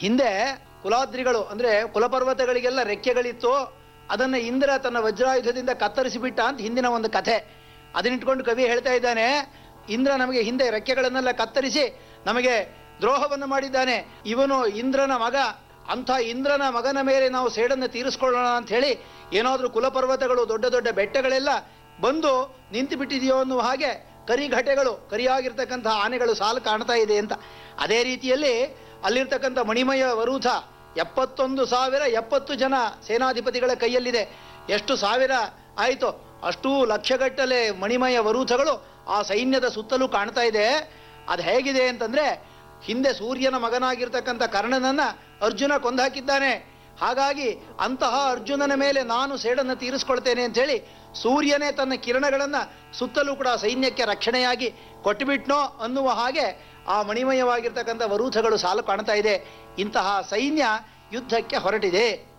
ಹಿಂದೆ ಕುಲಾದ್ರಿಗಳು ಅಂದ್ರೆ ಕುಲಪರ್ವತಗಳಿಗೆಲ್ಲ ರೆಕ್ಕೆಗಳಿತ್ತು ಅದನ್ನ ಇಂದ್ರ ತನ್ನ ವಜ್ರಾಯುಧದಿಂದ ಕತ್ತರಿಸಿಬಿಟ್ಟ ಅಂತ ಹಿಂದಿನ ಒಂದು ಕಥೆ ಅದನ್ನಿಟ್ಕೊಂಡು ಕವಿ ಹೇಳ್ತಾ ಇದ್ದಾನೆ ಇಂದ್ರ ನಮಗೆ ಹಿಂದೆ ರೆಕ್ಕೆಗಳನ್ನೆಲ್ಲ ಕತ್ತರಿಸಿ ನಮಗೆ ದ್ರೋಹವನ್ನು ಮಾಡಿದ್ದಾನೆ ಇವನು ಇಂದ್ರನ ಮಗ ಅಂಥ ಇಂದ್ರನ ಮಗನ ಮೇಲೆ ನಾವು ಸೇಡನ್ನು ತೀರಿಸ್ಕೊಳ್ಳೋಣ ಅಂತ ಹೇಳಿ ಏನಾದರೂ ಕುಲಪರ್ವತಗಳು ದೊಡ್ಡ ದೊಡ್ಡ ಬೆಟ್ಟಗಳೆಲ್ಲ ಬಂದು ನಿಂತು ಬಿಟ್ಟಿದೆಯೋ ಅನ್ನುವ ಹಾಗೆ ಕರಿಘಟೆಗಳು ಕರಿಯಾಗಿರ್ತಕ್ಕಂಥ ಆನೆಗಳು ಸಾಲು ಕಾಣ್ತಾ ಇದೆ ಅಂತ ಅದೇ ರೀತಿಯಲ್ಲಿ ಅಲ್ಲಿರ್ತಕ್ಕಂಥ ಮಣಿಮಯ ವರೂಥ ಎಪ್ಪತ್ತೊಂದು ಸಾವಿರ ಎಪ್ಪತ್ತು ಜನ ಸೇನಾಧಿಪತಿಗಳ ಕೈಯಲ್ಲಿದೆ ಎಷ್ಟು ಸಾವಿರ ಆಯಿತು ಅಷ್ಟೂ ಲಕ್ಷಗಟ್ಟಲೆ ಮಣಿಮಯ ವರೂಥಗಳು ಆ ಸೈನ್ಯದ ಸುತ್ತಲೂ ಕಾಣ್ತಾ ಇದೆ ಅದು ಹೇಗಿದೆ ಅಂತಂದ್ರೆ ಹಿಂದೆ ಸೂರ್ಯನ ಮಗನಾಗಿರ್ತಕ್ಕಂಥ ಕರ್ಣನನ್ನ ಅರ್ಜುನ ಕೊಂದಾಕಿದ್ದಾನೆ ಹಾಗಾಗಿ ಅಂತಹ ಅರ್ಜುನನ ಮೇಲೆ ನಾನು ಸೇಡನ್ನು ತೀರಿಸ್ಕೊಳ್ತೇನೆ ಅಂತ ಹೇಳಿ ಸೂರ್ಯನೇ ತನ್ನ ಕಿರಣಗಳನ್ನ ಸುತ್ತಲೂ ಕೂಡ ಸೈನ್ಯಕ್ಕೆ ರಕ್ಷಣೆಯಾಗಿ ಕೊಟ್ಟುಬಿಟ್ನೋ ಅನ್ನುವ ಹಾಗೆ ಆ ಮಣಿಮಯವಾಗಿರ್ತಕ್ಕಂಥ ವರೂಥಗಳು ಸಾಲು ಕಾಣ್ತಾ ಇದೆ ಇಂತಹ ಸೈನ್ಯ ಯುದ್ಧಕ್ಕೆ ಹೊರಟಿದೆ